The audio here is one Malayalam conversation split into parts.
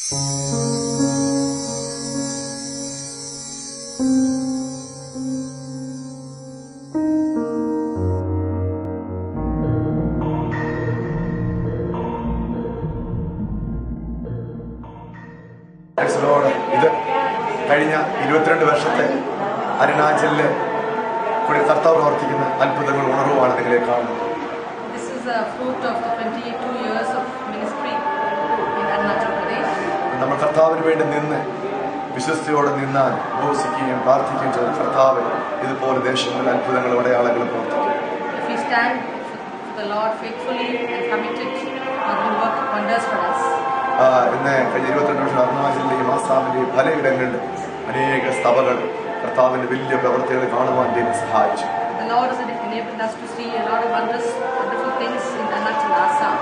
Praise the Lord. ഇത് കഴിഞ്ഞ ഇരുപത്തിരണ്ട് വർഷത്തെ അരുണാചലിലെ കൂടി കർത്താവ് പ്രവർത്തിക്കുന്ന അത്ഭുതങ്ങൾ ഉണർവാണ് നിങ്ങളെ കാണുന്നത് This is a fruit of the 22 years of ministry in Arunachal Pradesh. നമ്മൾ കർത്താവിന് വേണ്ടി നിന്ന് വിശ്വസ്തയോടെ നിന്നാൽ ഉപവസിക്കുകയും പ്രാർത്ഥിക്കുകയും ചെയ്ത കർത്താവ് ഇതുപോലെ ദേശങ്ങളിൽ അത്ഭുതങ്ങളും അടയാളങ്ങളും പ്രവർത്തിക്കും If we stand for the Lord faithfully and committed, God will work wonders for us. ആ, ഇന്ന് കഴിഞ്ഞ ഇരുപത്തിരണ്ട് വർഷം അരുണാചലിലെയും ആസാമിലെയും പലയിടങ്ങളിൽ അനേക സഭകൾ കർത്താവിന്റെ വലിയ പ്രവർത്തികൾ കാണുവാൻ ദൈവം സഹായിച്ചു The Lord has enabled us to see a lot of wonders, wonderful things in Arunachal, Assam.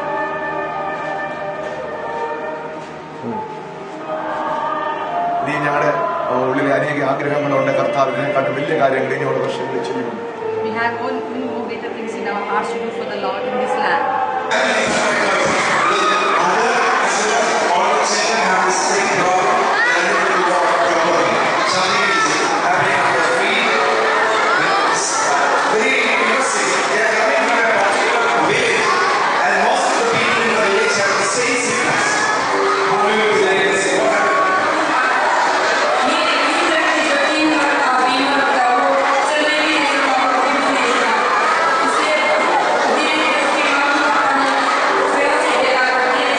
ഇനി ഞങ്ങളുടെ ഉള്ളിലെ അനേക ആഗ്രഹങ്ങളുണ്ട് കർത്താവ് ഇതിനെക്കാട്ടും വലിയ കാര്യങ്ങൾ ഇനിയുള്ള വർഷങ്ങളിൽ ചെയ്യുമെന്ന് We have all many more greater things in our hearts to do for the Lord in this land. Thank you.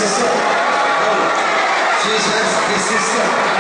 sister. Oh, Jesus, this sister.